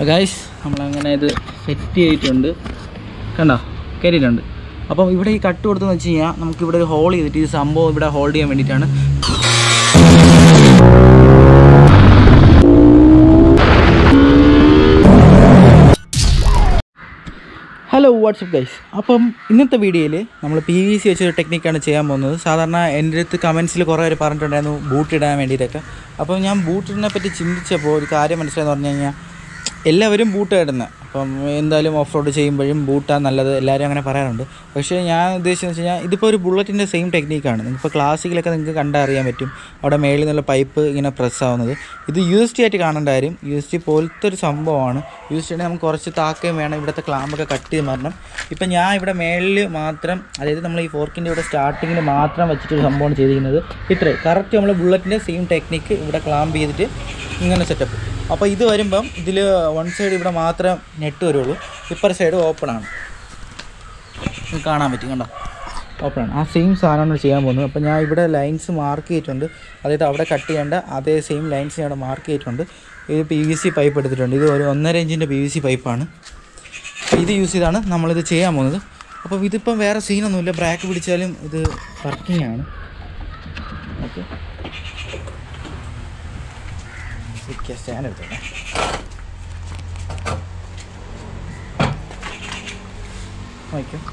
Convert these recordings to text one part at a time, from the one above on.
Guys നമ്മളങ്ങനെ ഇത് set ചെയ്തിട്ടുണ്ട് കണ്ടോ കയറിയിട്ടുണ്ട് അപ്പം ഇവിടെ ഈ കട്ട് കൊടുത്തെന്ന് വെച്ച് കഴിഞ്ഞാൽ നമുക്ക് ഇവിടെ ഒരു ഹോൾ ചെയ്തിട്ട് ഈ സംഭവം ഇവിടെ ഹോൾഡ് ചെയ്യാൻ വേണ്ടിയിട്ടാണ് ഹലോ വാട്സപ്പ് ഗൈസ് അപ്പം ഇന്നത്തെ വീഡിയോയിൽ നമ്മൾ പി വി സി വെച്ചൊരു ടെക്നിക്കാണ് ചെയ്യാൻ പോകുന്നത് സാധാരണ എൻ്റെ അടുത്ത് കമൻസിൽ കുറേ പേര് പറഞ്ഞിട്ടുണ്ടായിരുന്നു ബൂട്ട് ഇടാൻ വേണ്ടിയിട്ടൊക്കെ അപ്പോൾ ഞാൻ ബൂട്ടിനെ പറ്റി ചിന്തിച്ചപ്പോൾ ഒരു കാര്യം മനസ്സിലായെന്ന് പറഞ്ഞു കഴിഞ്ഞാൽ എല്ലാവരും ബൂട്ട് ഇടുന്നത് അപ്പം എന്തായാലും ഓഫ് റോഡ് ചെയ്യുമ്പോഴും ബൂട്ടാണ് നല്ലത് എല്ലാവരും അങ്ങനെ പറയാറുണ്ട് പക്ഷേ ഞാൻ ഉദ്ദേശിച്ചതെന്ന് വെച്ച് കഴിഞ്ഞാൽ ഇതിപ്പോൾ ഒരു ബുള്ളറ്റിൻ്റെ സെയിം ടെക്നിക്കാണ് നിങ്ങൾക്കിപ്പോൾ ക്ലാസ്സിക്കിലൊക്കെ നിങ്ങൾക്ക് കണ്ടറിയാൻ പറ്റും അവിടെ മേളിൽ നിന്നുള്ള പൈപ്പ് ഇങ്ങനെ പ്രസ് ആവുന്നത് ഇത് യു എസ് ടി ആയിട്ട് കാണേണ്ട കാര്യം യു എസ് ടി പോലത്തെ ഒരു സംഭവമാണ് യു എസ് ടി നമുക്ക് കുറച്ച് താക്കുകയും വേണം ഇവിടുത്തെ ക്ലാമ്പൊക്കെ കട്ട് ചെയ്ത് മാറണം ഇപ്പം ഞാൻ ഇവിടെ മേളിൽ മാത്രം അതായത് നമ്മൾ ഈ ഫോർക്കിൻ്റെ ഇവിടെ സ്റ്റാർട്ടിങ്ങിൽ മാത്രം വെച്ചിട്ടൊരു സംഭവമാണ് ചെയ്തിരിക്കുന്നത് ഇത്രയും കറക്റ്റ് നമ്മൾ ബുള്ളറ്റിൻ്റെ സെയിം ടെക്നിക്ക് ഇവിടെ ക്ലാമ്പ് ചെയ്തിട്ട് ഇങ്ങനെ സെറ്റപ്പ് അപ്പോൾ ഇത് വരുമ്പം ഇതിൽ വൺ സൈഡ് ഇവിടെ മാത്രം നെറ്റ് വരുള്ളൂ ഇപ്പർ സൈഡ് ഓപ്പൺ ആണ് ഇത് കാണാൻ പറ്റും കണ്ടോ ഓപ്പൺ ആണ് ആ സെയിം സാധനമാണ് ചെയ്യാൻ പോകുന്നത് അപ്പോൾ ഞാൻ ഇവിടെ ലൈൻസ് മാർക്ക് ചെയ്തിട്ടുണ്ട് അതായത് അവിടെ കട്ട് ചെയ്യേണ്ട അതേ സെയിം ലൈൻസ് ഞാൻ അവിടെ മാർക്ക് ചെയ്തിട്ടുണ്ട് ഇത് പി വി സി പൈപ്പ് എടുത്തിട്ടുണ്ട് ഇത് ഒരു ഒന്നര ഇഞ്ചിൻ്റെ പി വി സി പൈപ്പാണ് ഇത് യൂസ് ചെയ്താണ് നമ്മളിത് ചെയ്യാൻ പോകുന്നത് അപ്പോൾ ഇതിപ്പം വേറെ സീനൊന്നുമില്ല ബ്രാക്ക് പിടിച്ചാലും ഇത് വർക്കിംഗ് ആണ് ഓക്കെ സ്റ്റാൻഡ് എടുത്തോട്ടെ വായിക്കും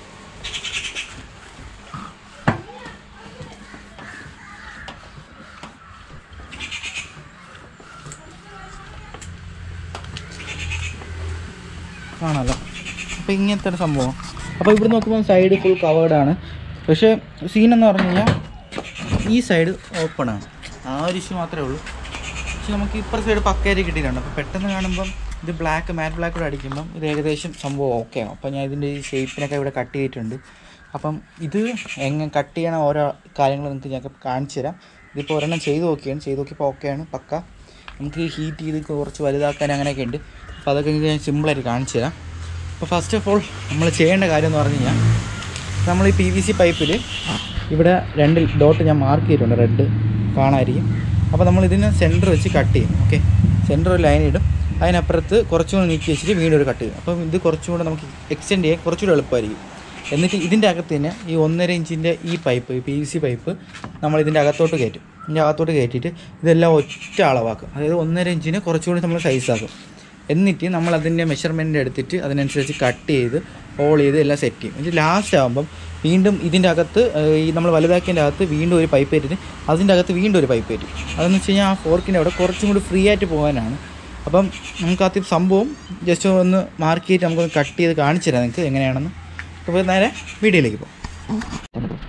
കാണാമല്ലോ അപ്പോൾ ഇങ്ങനത്തെ ഒരു സംഭവം അപ്പോൾ ഇവിടെ നോക്കുമ്പോൾ സൈഡ് ഫുൾ കവേർഡാണ് പക്ഷേ സീൻ എന്ന് പറഞ്ഞു കഴിഞ്ഞാൽ ഈ സൈഡ് ഓപ്പൺ ആണ് ആ ഒരു ഇഷ്യൂ മാത്രമേ ഉള്ളൂ പക്ഷെ നമുക്ക് ഇപ്പുറ സൈഡ് പക്കയായിട്ട് കിട്ടിയിട്ടുണ്ട് അപ്പോൾ പെട്ടെന്ന് കാണുമ്പം ഇത് ബ്ലാക്ക് മാറ്റ് ബ്ലാക്ക് കൂടെ അടിക്കുമ്പം ഇത് ഏകദേശം സംഭവം ഓക്കെ ആവും അപ്പോൾ ഞാൻ ഇതിൻ്റെ ഈ ഷേപ്പിനൊക്കെ ഇവിടെ കട്ട് ചെയ്തിട്ടുണ്ട് അപ്പം ഇത് എങ്ങനെ കട്ട് ചെയ്യണ ഓരോ കാര്യങ്ങൾ നിങ്ങൾക്ക് ഞാൻ കാണിച്ചു തരാം ഇതിപ്പോൾ ഒരെണ്ണം ചെയ്ത് നോക്കിയാണ് ചെയ്ത് നോക്കിയപ്പോൾ ഓക്കെയാണ് പക്ക നമുക്ക് ഹീറ്റ് ചെയ്ത് കുറച്ച് വലുതാക്കാൻ അങ്ങനെയൊക്കെ ഉണ്ട് അപ്പോൾ അതൊക്കെ നിങ്ങൾക്ക് ഞാൻ സിമ്പിളായിട്ട് കാണിച്ചു തരാം അപ്പോൾ ഫസ്റ്റ് ഓഫ് ഓൾ നമ്മൾ ചെയ്യേണ്ട കാര്യം എന്ന് പറഞ്ഞു കഴിഞ്ഞാൽ നമ്മൾ ഈ പി വി സി പൈപ്പിൽ ഇവിടെ രണ്ട് ഡോട്ട് ഞാൻ മാർക്ക് ചെയ്തിട്ടുണ്ട് റെഡ് കാണാമായിരിക്കും അപ്പോൾ നമ്മൾ ഇതിനെ സെൻറ്റർ വെച്ച് കട്ട് ചെയ്യും ഓക്കെ സെൻറ്റർ ഒരു ലൈൻ ഇടും അതിനപ്പുറത്ത് കുറച്ചും കൂടി നീക്കി വെച്ചിട്ട് വീണ്ടും ഒരു കട്ട് ചെയ്യും അപ്പം ഇത് കുറച്ചും കൂടെ നമുക്ക് എക്സ്റ്റെൻഡ് ചെയ്യാൻ കുറച്ചുകൂടി എളുപ്പമായിരിക്കും എന്നിട്ട് ഇതിൻ്റെ അകത്ത് തന്നെ ഈ ഒന്നര ഇഞ്ചിൻ്റെ ഈ പൈപ്പ് ഈ പി വി സി പൈപ്പ് നമ്മൾ ഇതിൻ്റെ അകത്തോട്ട് കയറ്റും ഇതിൻ്റെ അകത്തോട്ട് കയറ്റിയിട്ട് ഇതെല്ലാം ഒറ്റ അളവാക്കും അതായത് ഒന്നര ഇഞ്ചിന് കുറച്ചുകൂടി നമ്മൾ സൈസാക്കും എന്നിട്ട് നമ്മൾ അതിൻ്റെ മെഷർമെൻറ്റ് എടുത്തിട്ട് അതിനനുസരിച്ച് കട്ട് ചെയ്ത് ഹോൾ ചെയ്ത് എല്ലാം സെറ്റ് ചെയ്യും എന്നിട്ട് ലാസ്റ്റ് ആകുമ്പം വീണ്ടും ഇതിൻ്റെ അകത്ത് ഏഹ്, ഈ നമ്മൾ വലുതാക്കിയതിൻ്റെ അകത്ത് വീണ്ടും ഒരു പൈപ്പ് കയറ്റിട്ട് അതിൻ്റെ അകത്ത് വീണ്ടും ഒരു പൈപ്പ് കയറ്റും അതെന്ന് വെച്ച് കഴിഞ്ഞാൽ ആ ഫോർക്കിൻ്റെ അവിടെ കുറച്ചും കൂടി ഫ്രീ ആയിട്ട് പോകാനാണ് അപ്പം നമുക്ക് ആദ്യം സംഭവം ജസ്റ്റ് ഒന്ന് മാർക്ക് ചെയ്തിട്ട് നമുക്കൊന്ന് കട്ട് ചെയ്ത് കാണിച്ചു തരാം നിങ്ങൾക്ക് എങ്ങനെയാണെന്ന് അപ്പോൾ നേരെ വീഡിയോയിലേക്ക് പോകും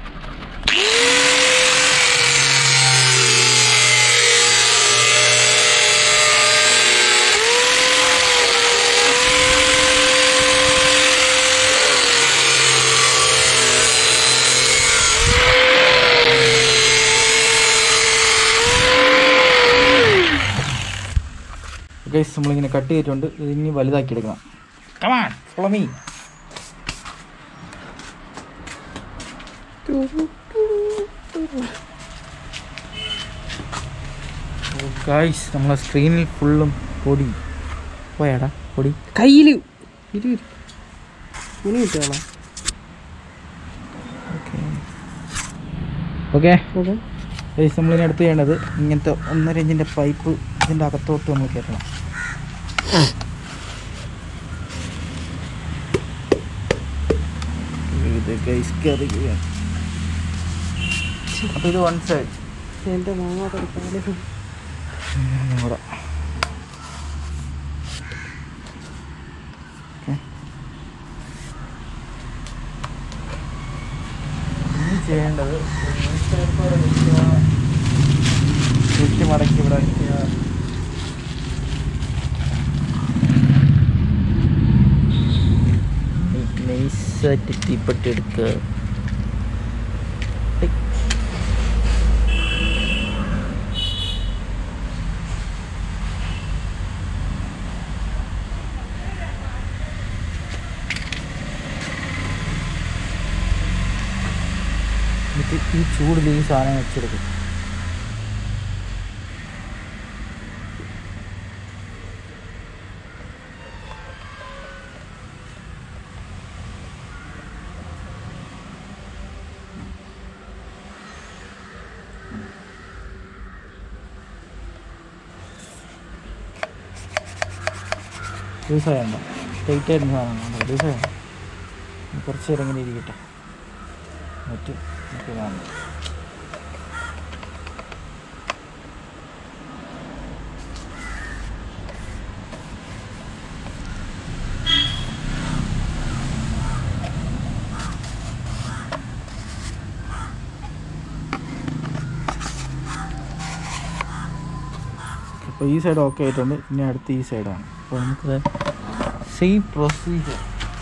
ഗൈസ് നമ്മളിങ്ങനെ കട്ട് ചെയ്തിട്ടുണ്ട് ഇത് ഇനി വലുതാക്കി എടുക്കണം കമാൺ ഫോളോ മീ ഗൈസ് നമ്മളെ സ്ക്രീനിൽ ഫുള്ളും പൊടി പോയാടാ പൊടി കയ്യിൽ ഇരു ഇരു. തുണി കിട്ടുകയാണോ ഓക്കെ ഓക്കെ ഗൈസ് നമ്മളിനി അടുത്ത് ചെയ്യേണ്ടത് ഇങ്ങനത്തെ ഒന്നര ഇഞ്ചിൻ്റെ പൈപ്പ് ഇതിൻ്റെ അകത്തോട്ട് നമ്മൾ കയറ്റണം ഇത് ഗൈസ് കയറി അപ്പോൾ ഇത് വൺ സൈഡ് എൻ്റെ മാങ്ങ കൊടുക്കാതെ കൂടെ ഇനി ചെയ്യേണ്ടത് ചുറ്റി മടക്കി ഇവിടെ വയ്ക്കുക നൈസായിട്ട് തീപ്പെട്ടി എടുക്കുക ടിക്. എന്നിട്ട് ഈ ചൂടിൽ ഈ സാധനം വെച്ചെടുക്കും ലൂസായുണ്ടോ ടൈറ്റ് ആയിരുന്ന സാധനമാണ് ലൂസായ കുറച്ച് നേരം ഇങ്ങനെ ഇരിക്കട്ടെ എന്നിട്ട് നമുക്ക് കാണാം അപ്പോൾ ഈ സൈഡ് ഓക്കെ ആയിട്ടുണ്ട് ഇനി അടുത്ത ഈ സൈഡാണ് അപ്പോൾ നമുക്ക് സെയിം പ്രൊസീജിയർ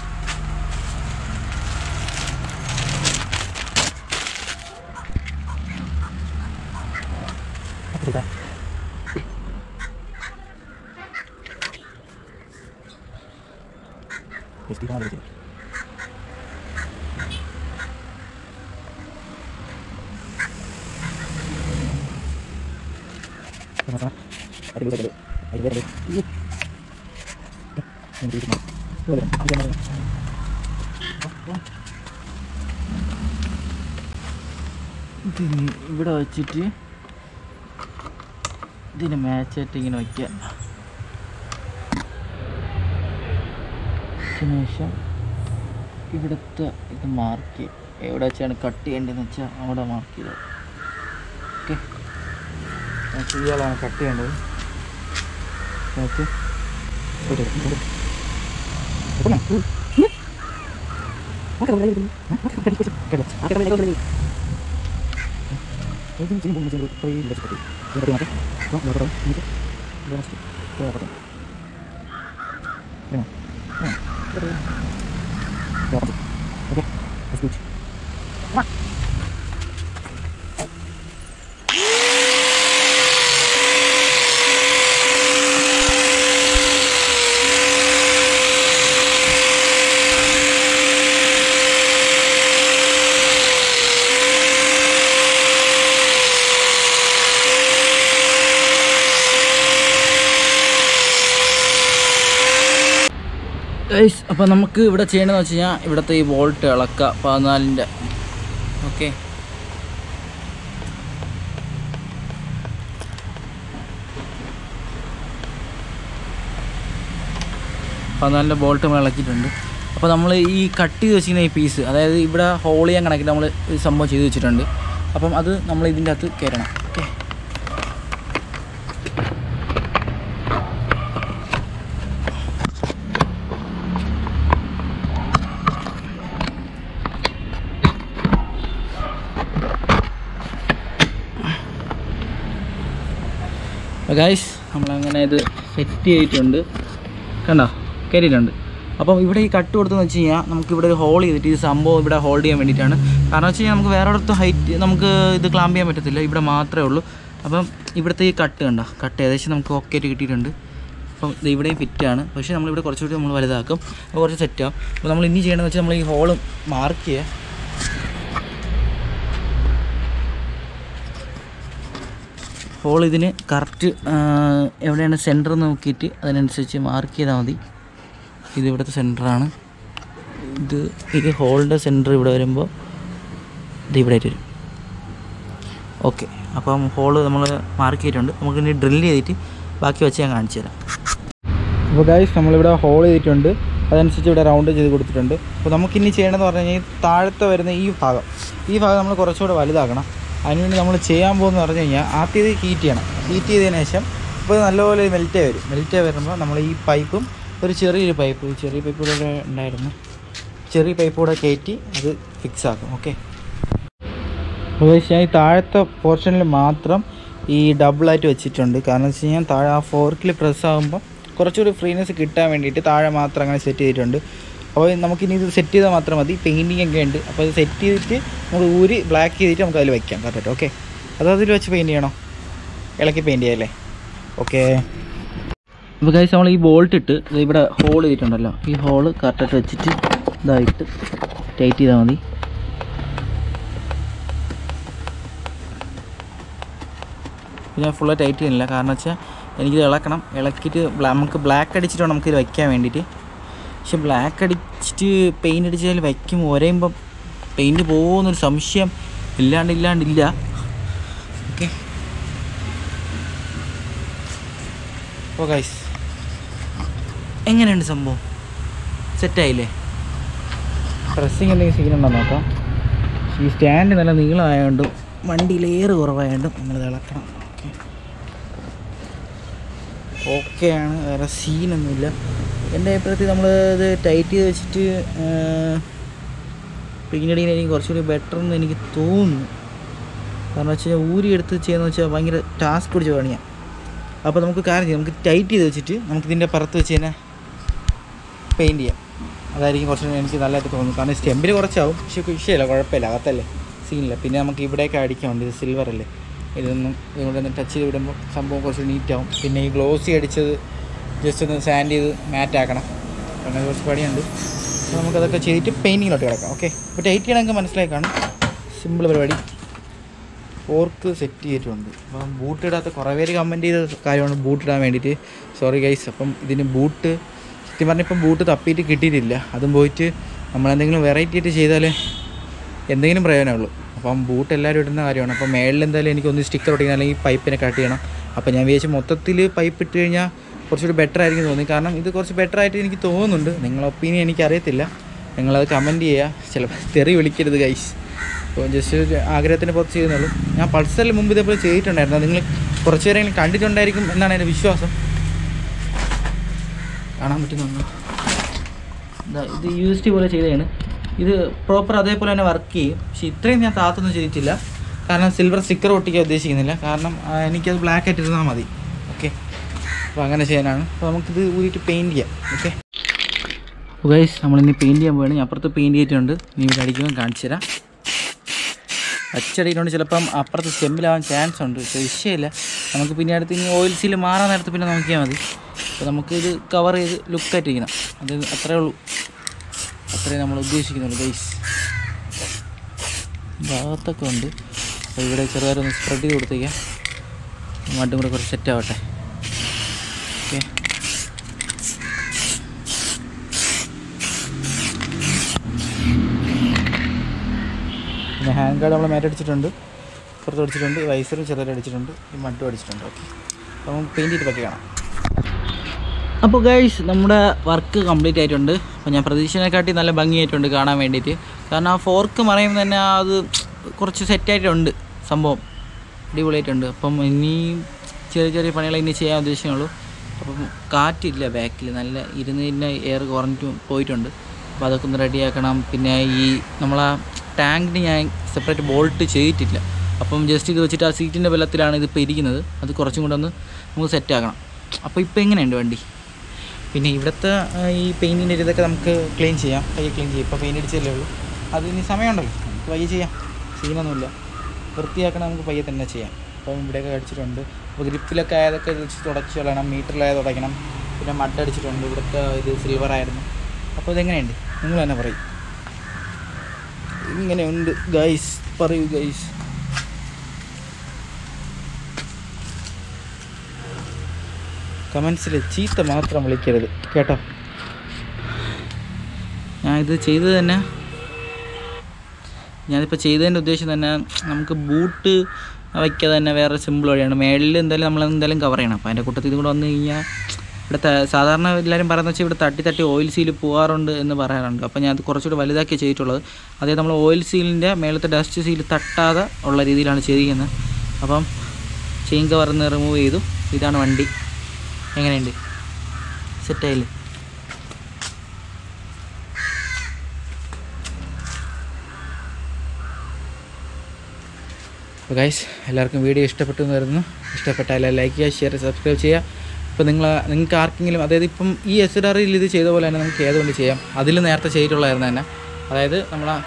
ഇതിനി ഇവിടെ വെച്ചിട്ട് ഇതിന് മാച്ചായിട്ട് ഇങ്ങനെ വയ്ക്കുക അതിനുശേഷം ഇവിടുത്തെ ഇത് മാർക്ക് എവിടെ വെച്ചാണ് കട്ട് ചെയ്യേണ്ടതെന്ന് വെച്ചാൽ അവിടെ മാർക്ക് ചെയ്തത് ഓക്കെ ചെയ്യാലാണ് കട്ട് ചെയ്യേണ്ടത് ഓക്കെ ഗൈസ് അപ്പോൾ നമുക്ക് ഇവിടെ ചെയ്യേണ്ടതെന്ന് വെച്ച് കഴിഞ്ഞാൽ ഇവിടുത്തെ ഈ വോൾട്ട് ഇളക്കുക പതിനാലിൻ്റെ ഓക്കെ പതിനാലിൻ്റെ ബോൾട്ട് നമ്മൾ ഇളക്കിയിട്ടുണ്ട് അപ്പോൾ നമ്മൾ ഈ കട്ട് ചെയ്ത് വെച്ചിരിക്കുന്ന ഈ പീസ് അതായത് ഇവിടെ ഹോൾ ചെയ്യാൻ കണക്കിൽ നമ്മൾ ഈ സംഭവം ചെയ്ത് വെച്ചിട്ടുണ്ട് അപ്പം അത് നമ്മൾ ഇതിൻ്റെ അകത്ത് കയറണം ഓക്കെ ഗൈസ് നമ്മളങ്ങനെ ഇത് സെറ്റ് ചെയ്തിട്ടുണ്ട് കണ്ടോ കയറിയിട്ടുണ്ട് അപ്പം ഇവിടെ ഈ കട്ട് കൊടുത്തെന്ന് വെച്ച് കഴിഞ്ഞാൽ നമുക്ക് ഇവിടെ ഒരു ഹോൾ ചെയ്തിട്ട് ഈ സംഭവം ഇവിടെ ഹോൾഡ് ചെയ്യാൻ വേണ്ടിയിട്ടാണ് കാരണം വെച്ച് കഴിഞ്ഞാൽ നമുക്ക് വേറെ ഒരിടത്ത് ഹൈറ്റ് നമുക്ക് ഇത് ക്ലാമ്പ് ചെയ്യാൻ പറ്റത്തില്ല ഇവിടെ മാത്രമേ ഉള്ളൂ അപ്പം ഇവിടുത്തെ ഈ കട്ട് കണ്ടോ കട്ട് ഏകദേശം നമുക്ക് ഓക്കെ ആയിട്ട് കിട്ടിയിട്ടുണ്ട് അപ്പം ഇത് ഇവിടെയും ഫിറ്റാണ് പക്ഷേ നമ്മളിവിടെ കുറച്ചുകൂടി നമ്മൾ വലുതാക്കും അപ്പോൾ കുറച്ച് സെറ്റാവും അപ്പോൾ നമ്മൾ ഇനി ചെയ്യണമെന്ന് വെച്ചാൽ നമ്മൾ ഈ ഹോള് മാർക്ക് ചെയ്യുക ഹോൾ ഇതിന് കറക്റ്റ് എവിടെയാണ് സെൻറ്റർ നോക്കിയിട്ട് അതിനനുസരിച്ച് മാർക്ക് ചെയ്താൽ മതി ഇത് ഇവിടുത്തെ സെൻറ്ററാണ് ഇത് ഇത് ഹോളിൻ്റെ സെൻറ്റർ ഇവിടെ വരുമ്പോൾ ഇത് ഇവിടെ ആയിട്ട് വരും ഓക്കെ അപ്പം ഹോള് നമ്മൾ മാർക്ക് ചെയ്തിട്ടുണ്ട് നമുക്ക് ഇനി ഡ്രില്ല് ചെയ്തിട്ട് ബാക്കി വെച്ച് ഞാൻ കാണിച്ചു തരാം അപ്പോൾ ഗൈസ് നമ്മളിവിടെ ഹോൾ ചെയ്തിട്ടുണ്ട് അതനുസരിച്ച് ഇവിടെ റൗണ്ട് ചെയ്ത് കൊടുത്തിട്ടുണ്ട് അപ്പോൾ നമുക്കിനി ചെയ്യേണ്ടതെന്ന് പറഞ്ഞു കഴിഞ്ഞാൽ ഈ താഴത്തെ വരുന്ന ഈ ഭാഗം ഈ ഭാഗം നമ്മൾ കുറച്ചുകൂടെ വലുതാക്കണം അതിനുവേണ്ടി നമ്മൾ ചെയ്യാൻ പോകുന്നത് പറഞ്ഞു കഴിഞ്ഞാൽ ആദ്യം ഇത് ഹീറ്റ് ചെയ്യണം ഹീറ്റ് ചെയ്തതിന് ശേഷം ഇപ്പോൾ നല്ലപോലെ മെൽറ്റ് വരും മെൽറ്റ് വരുമ്പോൾ നമ്മൾ ഈ പൈപ്പും ഒരു ചെറിയൊരു പൈപ്പ് ഈ ചെറിയ പൈപ്പ് ഇവിടെ ഉണ്ടായിരുന്നു ചെറിയ പൈപ്പ് കൂടെ കയറ്റി അത് ഫിക്സ് ആക്കും ഓക്കെ അപ്പോൾ guys, ഞാൻ ഈ താഴത്തെ പോർഷനിൽ മാത്രം ഈ ഡബിളായിട്ട് വെച്ചിട്ടുണ്ട് കാരണം വെച്ച് കഴിഞ്ഞാൽ താഴെ ആ ഫോർക്കിൽ പ്രസ് ആകുമ്പോൾ കുറച്ചുകൂടി ഫ്രീനെസ് കിട്ടാൻ വേണ്ടിയിട്ട് താഴെ മാത്രം അങ്ങനെ സെറ്റ് ചെയ്തിട്ടുണ്ട് അപ്പോൾ നമുക്കിനി ഇത് സെറ്റ് ചെയ്താൽ മാത്രം മതി പെയിൻറ്റിങ് ഒക്കെ ഉണ്ട് അപ്പോൾ ഇത് സെറ്റ് ചെയ്തിട്ട് നമുക്ക് ഊരി ബ്ലാക്ക് ചെയ്തിട്ട് നമുക്ക് അതിൽ വയ്ക്കാം കറക്റ്റ് ഓക്കെ അത് അതിൽ വെച്ച് പെയിൻറ്റ് ചെയ്യണോ ഇളക്കി പെയിൻറ്റ് ചെയ്യാമല്ലേ ഓക്കെ അപ്പോൾ ഗൈസ് നമ്മൾ ഈ ബോൾട്ട് ഇട്ട് ഇത് ഇവിടെ ഹോൾ ചെയ്തിട്ടുണ്ടല്ലോ ഈ ഹോള് കറക്റ്റായിട്ട് വെച്ചിട്ട് ഇതായിട്ട് ടൈറ്റ് ചെയ്താൽ മതി ഞാൻ ഫുള്ള് ടൈറ്റ് ചെയ്യുന്നില്ല കാരണം വെച്ചാൽ എനിക്കിത് ഇളക്കണം ഇളക്കിയിട്ട് ബ്ലാ- നമുക്ക് ബ്ലാക്ക് അടിച്ചിട്ട് വേണം നമുക്കിത് വയ്ക്കാൻ വേണ്ടിയിട്ട് പക്ഷെ ബ്ലാക്ക് അടിച്ചിട്ട് പെയിൻറ്റ് അടിച്ചാൽ വയ്ക്കും ഒരയുമ്പം പെയിൻറ്റ് പോകുമെന്നൊരു സംശയം ഇല്ലാണ്ട് ഇല്ലാണ്ടില്ല ഓക്കെ ഓ ഗൈസ് എങ്ങനെയുണ്ട് സംഭവം സെറ്റായില്ലേ പ്രസ്സിങ് എന്തെങ്കിലും സീൻ ഉണ്ടോ നോക്കാം ഈ സ്റ്റാൻഡ് നല്ല നീളമായതുകൊണ്ടും വണ്ടിയിൽ എയർ കുറവായതുകൊണ്ടും നമ്മൾ ഇളക്കണം ഓക്കെ ഓക്കെയാണ് വേറെ സീനൊന്നുമില്ല എൻ്റെ അഭിപ്രായത്തിൽ നമ്മൾ ഇത് ടൈറ്റ് ചെയ്ത് വെച്ചിട്ട് പിന്നീട് എനിക്ക് കുറച്ചുകൂടി ബെറ്റർ എന്ന് എനിക്ക് തോന്നുന്നു കാരണം വെച്ച് കഴിഞ്ഞാൽ ഊരി എടുത്ത് ചെയ്യുന്ന വെച്ചാൽ ഭയങ്കര ടാസ്ക് പിടിച്ച പണിയാണ് അപ്പോൾ നമുക്ക് കാര്യം ചെയ്യാം നമുക്ക് ടൈറ്റ് ചെയ്ത് വെച്ചിട്ട് നമുക്ക് ഇതിൻ്റെ പുറത്ത് വെച്ച് തന്നെ പെയിൻറ്റ് ചെയ്യാം അതായിരിക്കും കുറച്ചുകൂടി എനിക്ക് നല്ലതായിട്ട് തോന്നുന്നു കാരണം സ്റ്റെമ്പിൽ കുറച്ചാവും പക്ഷേ വിഷയമില്ല കുഴപ്പമില്ല അകത്തല്ലേ സീനില്ല പിന്നെ നമുക്ക് ഇവിടെയൊക്കെ അടിക്കാറുണ്ട് ഇത് സിൽവർ അല്ലേ ഇതൊന്നും ഇവിടെ ഒന്ന് ടച്ച് ചെയ്ത് വിടുമ്പോൾ സംഭവം കുറച്ച് നീറ്റാവും പിന്നെ ഈ ഗ്ലോസി അടിച്ചത് ജസ്റ്റ് ഒന്ന് സാൻഡ് ചെയ്ത് മാറ്റ് ആക്കണം അങ്ങനെ കുറച്ച് പണിയുണ്ട് അപ്പോൾ നമുക്കതൊക്കെ ചെയ്തിട്ട് പെയിൻറ്റിങ്ങിലോട്ട് കിടക്കാം ഓക്കെ ഇപ്പോൾ ടൈറ്റ് ചെയ്യണമെങ്കിൽ മനസ്സിലായി കാണും സിമ്പിൾ പരിപാടി ഫോർക്ക് സെറ്റ് ചെയ്തിട്ടുണ്ട് അപ്പം ബൂട്ട് ഇടാത്ത കുറേ പേര് കമൻറ്റ് ചെയ്ത കാര്യമാണ് ബൂട്ട് ഇടാൻ വേണ്ടിയിട്ട് സോറി ഗൈസ് അപ്പം ഇതിന് ബൂട്ട് സത്യം പറഞ്ഞാൽ ഇപ്പം ബൂട്ട് തപ്പിയിട്ട് കിട്ടിയിട്ടില്ല അതും പോയിട്ട് നമ്മളെന്തെങ്കിലും വെറൈറ്റി ആയിട്ട് ചെയ്താലേ എന്തെങ്കിലും പ്രയോജനമുള്ളൂ അപ്പം ബൂട്ട് എല്ലാവരും ഇടുന്ന കാര്യമാണ് അപ്പം മേളിൽ എന്തായാലും എനിക്ക് ഒന്ന് സ്റ്റിക്കർ ഒട്ടിക്കണം അല്ലെങ്കിൽ പൈപ്പിനെ കട്ട് ചെയ്യണം അപ്പം ഞാൻ വിചാരിച്ചു മൊത്തത്തിൽ പൈപ്പ് ഇട്ട് കഴിഞ്ഞാൽ കുറച്ചുകൂടി ബെറ്റർ ആയിരിക്കും തോന്നി കാരണം ഇത് കുറച്ച് ബെറ്റർ ആയിട്ട് എനിക്ക് തോന്നുന്നുണ്ട് നിങ്ങളെ ഒപ്പീനിയൻ എനിക്കറിയത്തില്ല നിങ്ങളത് കമൻറ്റ് ചെയ്യുക ചിലപ്പോൾ തെറി വിളിക്കരുത് ഗൈസ് അപ്പോൾ ജസ്റ്റ് ഒരു ആഗ്രഹത്തിന് പുറത്ത് ചെയ്യുന്നുള്ളൂ ഞാൻ പൾസറിൽ മുമ്പ് ഇതേപോലെ ചെയ്തിട്ടുണ്ടായിരുന്നു നിങ്ങൾ കുറച്ച് പേരെങ്കിലും കണ്ടിട്ടുണ്ടായിരിക്കും എന്നാണ് എൻ്റെ വിശ്വാസം കാണാൻ പറ്റുന്നുണ്ടോ ഇതാ ഇത് യു എസ് ടി പോലെ ചെയ്തതാണ് ഇത് പ്രോപ്പർ അതേപോലെ തന്നെ വർക്ക് ചെയ്യും പക്ഷേ ഇത്രയും ഞാൻ താത്തൊന്നും ചെയ്തിട്ടില്ല കാരണം സിൽവർ സ്റ്റിക്കർ ഒട്ടിക്കാൻ ഉദ്ദേശിക്കുന്നില്ല കാരണം ആ, എനിക്കത് ബ്ലാക്ക് ആയിട്ട് ഇരുന്നാൽ മതി ഓക്കെ അപ്പോൾ അങ്ങനെ ചെയ്യാനാണ് അപ്പോൾ നമുക്കിത് ഊരിയിട്ട് പെയിൻറ്റ് ചെയ്യാം ഓക്കെ അപ്പോൾ ഗൈസ് നമ്മളിനി പെയിൻറ്റ് ചെയ്യാൻ പോവുകയാണ് അപ്പുറത്ത് പെയിൻറ്റ് ചെയ്തിട്ടുണ്ട് നീ ഇവിടെ അടിക്കുമ്പോൾ കാണിച്ചു തരാം അച്ചടിയിലുണ്ട് ചിലപ്പം അപ്പുറത്ത് സ്റ്റെമ്പിലാവാൻ ചാൻസ് ഉണ്ട് പക്ഷേ വിഷയമില്ല നമുക്ക് പിന്നെ അടുത്ത് ഇനി ഓയിൽ സീൽ മാറാൻ നേരത്ത് പിന്നെ നോക്കിയാൽ മതി അപ്പോൾ നമുക്ക് ഇത് കവർ ചെയ്ത് ലുക്കായിട്ടിരിക്കണം അത് അത്രേ ഉള്ളൂ അത്രേ നമ്മൾ ഉദ്ദേശിക്കുന്നുള്ളൂ ഗൈസ് ഭാഗത്തൊക്കെ ഉണ്ട് അപ്പോൾ ഇവിടെ ചെറുതായിട്ട് ഒന്ന് സ്പ്രെഡ് ചെയ്ത് കൊടുത്തേക്കാം മണ്ടും കൂടെ കുറച്ച് സെറ്റ് ആവട്ടെ ഓക്കെ പിന്നെ ഹാൻഡ് ഗാർഡ് നമ്മൾ മേറ്റ് അടിച്ചിട്ടുണ്ട് പുറത്ത് അടിച്ചിട്ടുണ്ട് വൈസറും ചെറുതായിട്ട് അടിച്ചിട്ടുണ്ട് ഈ മട്ടും അടിച്ചിട്ടുണ്ട് ഓക്കെ അപ്പം പെയിൻറ്റ് ചെയ്ത് പറ്റി കാണാം അപ്പോൾ ഗൈസ് നമ്മുടെ വർക്ക് കംപ്ലീറ്റ് ആയിട്ടുണ്ട് അപ്പോൾ ഞാൻ പ്രതീക്ഷനെക്കാട്ടി നല്ല ഭംഗിയായിട്ടുണ്ട് കാണാൻ വേണ്ടിയിട്ട് കാരണം ആ ഫോർക്ക് മറയുമ്പോൾ തന്നെ അത് കുറച്ച് സെറ്റായിട്ടുണ്ട് സംഭവം അടിപൊളിയായിട്ടുണ്ട് അപ്പം ഇനി ചെറിയ ചെറിയ പണികൾ ഇനി ചെയ്യാൻ ഉദ്ദേശിക്കുന്നുള്ളൂ അപ്പം കാറ്റില്ല ബാക്കിൽ നല്ല ഇരുന്നതിൻ്റെ എയർ കുറഞ്ഞിട്ട് പോയിട്ടുണ്ട് അപ്പോൾ അതൊക്കെ ഒന്ന് റെഡിയാക്കണം പിന്നെ ഈ നമ്മളാ ടാങ്കിന് ഞാൻ സെപ്പറേറ്റ് ബോൾട്ട് ചെയ്തിട്ടില്ല അപ്പം ജസ്റ്റ് ഇത് വെച്ചിട്ട് ആ സീറ്റിൻ്റെ ബലത്തിലാണ് ഇതിപ്പോൾ ഇരിക്കുന്നത് അത് കുറച്ചും കൂടെ ഒന്ന് നമുക്ക് സെറ്റാക്കണം അപ്പോൾ ഇപ്പോൾ എങ്ങനെയുണ്ട് വണ്ടി പിന്നെ ഇവിടുത്തെ ആ, ഈ പെയിൻറ്റിൻ്റെ ഇതൊക്കെ നമുക്ക് ക്ലീൻ ചെയ്യാം പയ്യെ ക്ലീൻ ചെയ്യാം ഇപ്പോൾ പെയിൻറ്റ് അടിച്ചല്ലേ ഉള്ളൂ അത് ഇനി സമയമുണ്ടല്ലോ നമുക്ക് പയ്യെ ചെയ്യാം സീനൊന്നുമില്ല വൃത്തിയാക്കണം നമുക്ക് പയ്യെ തന്നെ ചെയ്യാം അപ്പം ഇവിടെയൊക്കെ അടിച്ചിട്ടുണ്ട് അപ്പോൾ ഗ്രിപ്പിലൊക്കെ ആയതൊക്കെ വെച്ച് തുടച്ച് കളയണം മീറ്ററിലായത് തുടയ്ക്കണം പിന്നെ മഡ് അടിച്ചിട്ടുണ്ട് ഇവിടുത്തെ ഇത് സിൽവർ ആയിരുന്നു അപ്പോൾ ഇതെങ്ങനെയുണ്ട് നിങ്ങൾ തന്നെ പറയും ഇങ്ങനെയുണ്ട് ഗൈസ് പറയൂ ഗൈസ് കമൻസിൽ ചീത്ത മാത്രം വിളിക്കരുത് കേട്ടോ ഞാൻ ഇത് ചെയ്തത് തന്നെ ഞാനിപ്പോൾ ചെയ്തതിൻ്റെ ഉദ്ദേശം തന്നെ നമുക്ക് ബൂട്ട് വയ്ക്കാതെ തന്നെ വേറെ സിമ്പിൾ വഴിയാണ് മേളിൽ എന്തായാലും നമ്മൾ എന്തായാലും കവർ ചെയ്യണം അപ്പോൾ അതിൻ്റെ കൂട്ടത്തിൽ ഇത് കൂടെ വന്നു കഴിഞ്ഞാൽ ഇവിടെ ത- സാധാരണ എല്ലാവരും പറയുന്നത് വെച്ചാൽ ഇവിടെ തട്ടി തട്ടി ഓയിൽ സീൽ പോകാറുണ്ട് എന്ന് പറയാറുണ്ട് അപ്പോൾ ഞാൻ അത് കുറച്ചുകൂടി വലുതാക്കി ചെയ്തിട്ടുള്ളത് അതേ നമ്മൾ ഓയിൽ സീലിൻ്റെ മേളത്തെ ഡസ്റ്റ് സീൽ തട്ടാതെ ഉള്ള രീതിയിലാണ് ചെയ്തിരിക്കുന്നത് അപ്പം ചെയിൻ കവർന്ന് റിമൂവ് ചെയ്തു ഇതാണ് വണ്ടി എങ്ങനെയുണ്ട് സെറ്റായില്ലേ അപ്പോൾ ഗൈസ് എല്ലാവർക്കും വീഡിയോ ഇഷ്ടപ്പെട്ടു എന്ന് വരുന്നു ഇഷ്ടപ്പെട്ടാൽ ലൈക്ക് ചെയ്യുക ഷെയർ സബ്സ്ക്രൈബ് ചെയ്യുക ഇപ്പോൾ നിങ്ങൾ നിങ്ങൾക്ക് ആർക്കെങ്കിലും അതായത് ഇപ്പം ഈ എസ് ഡാറിൽ ഇത് ചെയ്ത പോലെ തന്നെ നമുക്ക് ഏതുകൊണ്ട് ചെയ്യാം അതിൽ നേരത്തെ ചെയ്തിട്ടുള്ളതായിരുന്നു തന്നെ അതായത് നമ്മളാ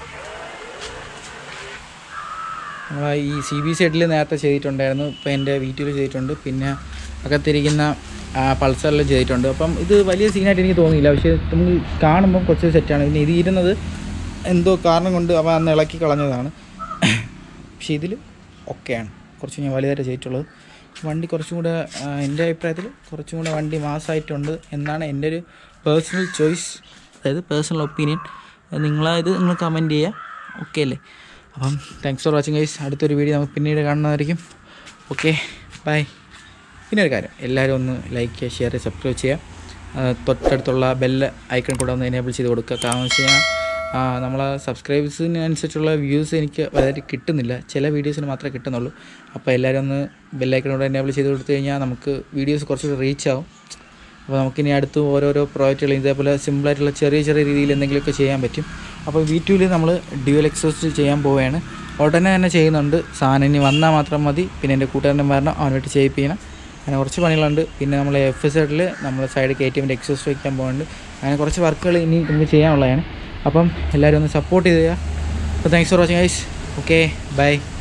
നമ്മൾ ഈ സി ബി സൈഡിൽ നേരത്തെ ചെയ്തിട്ടുണ്ടായിരുന്നു ഇപ്പോൾ എൻ്റെ വീട്ടിൽ ചെയ്തിട്ടുണ്ട് പിന്നെ അകത്തിരിക്കുന്ന പൾസറിൽ ചെയ്തിട്ടുണ്ട് അപ്പം ഇത് വലിയ സീനായിട്ട് എനിക്ക് തോന്നിയില്ല പക്ഷേ നമുക്ക് കാണുമ്പം കുറച്ച് സെറ്റാണ് പിന്നെ ഇത് ഇരുന്നത് എന്തോ കാരണം കൊണ്ട് അവ അന്ന് ഇളക്കി കളഞ്ഞതാണ് പക്ഷേ ഇതിൽ ഒക്കെയാണ് കുറച്ചും ഞാൻ വലുതായിട്ട് ചെയ്തിട്ടുള്ളത് വണ്ടി കുറച്ചും കൂടെ ആ, എൻ്റെ അഭിപ്രായത്തിൽ കുറച്ചും കൂടെ വണ്ടി മാസമായിട്ടുണ്ട് എന്നാണ് എൻ്റെ ഒരു പേഴ്സണൽ ചോയ്സ് അതായത് പേഴ്സണൽ ഒപ്പീനിയൻ നിങ്ങളത് നിങ്ങൾ കമൻറ്റ് ചെയ്യുക ഓക്കെ അല്ലേ അപ്പം താങ്ക്സ് ഫോർ വാച്ചിങ് ഗൈസ് അടുത്തൊരു വീഡിയോ നമുക്ക് പിന്നീട് കാണുന്നതായിരിക്കും ഓക്കെ ബൈ പിന്നെ ഒരു കാര്യം എല്ലാവരും ഒന്ന് ലൈക്ക് ചെയ്യുക ഷെയർ ചെയ്യുക സബ്സ്ക്രൈബ് ചെയ്യുക തൊട്ടടുത്തുള്ള ബെല്ല് ഐക്കൺ കൂടെ ഒന്ന് എനേബിൾ ചെയ്ത് കൊടുക്കുക കാരണം വെച്ച് കഴിഞ്ഞാൽ നമ്മളെ സബ്സ്ക്രൈബേഴ്സിനനുസരിച്ചുള്ള വ്യൂസ് എനിക്ക് വളരെ കിട്ടുന്നില്ല ചില വീഡിയോസിന് മാത്രമേ കിട്ടുന്നുള്ളൂ അപ്പോൾ എല്ലാവരും ഒന്ന് ബെല്ലൈക്കണോട് എനേബിൾ ചെയ്ത് കൊടുത്തു കഴിഞ്ഞാൽ നമുക്ക് വീഡിയോസ് കുറച്ചുകൂടി റീച്ച് ആവും അപ്പോൾ നമുക്കിനി അടുത്ത് ഓരോരോ പ്രോജക്റ്റുകൾ ഇതേപോലെ സിമ്പിളായിട്ടുള്ള ചെറിയ ചെറിയ രീതിയിൽ എന്തെങ്കിലുമൊക്കെ ചെയ്യാൻ പറ്റും അപ്പോൾ വി ടുവിൽ നമ്മൾ ഡ്യുവൽ എക്സോസ്റ്റ് ചെയ്യാൻ പോവുകയാണ് ഉടനെ തന്നെ ചെയ്യുന്നുണ്ട് സാധനം ഇനി വന്നാൽ മാത്രം മതി പിന്നെ എൻ്റെ കൂട്ടുകാരൻ്റെ വരണം അവനായിട്ട് ചെയ്യിപ്പിക്കണം അങ്ങനെ കുറച്ച് പണികളുണ്ട് പിന്നെ നമ്മൾ എഫ് സൈഡിൽ നമ്മൾ സൈഡ് കയറ്റി വേണ്ടി എക്സോസ്റ്റ് വയ്ക്കാൻ പോകുന്നുണ്ട് അങ്ങനെ കുറച്ച് വർക്കുകൾ ഇനി നമുക്ക് ചെയ്യാനുള്ളതാണ് അപ്പം എല്ലാവരും ഒന്ന് സപ്പോർട്ട് ചെയ്യുക അപ്പോൾ thanks for watching guys okay by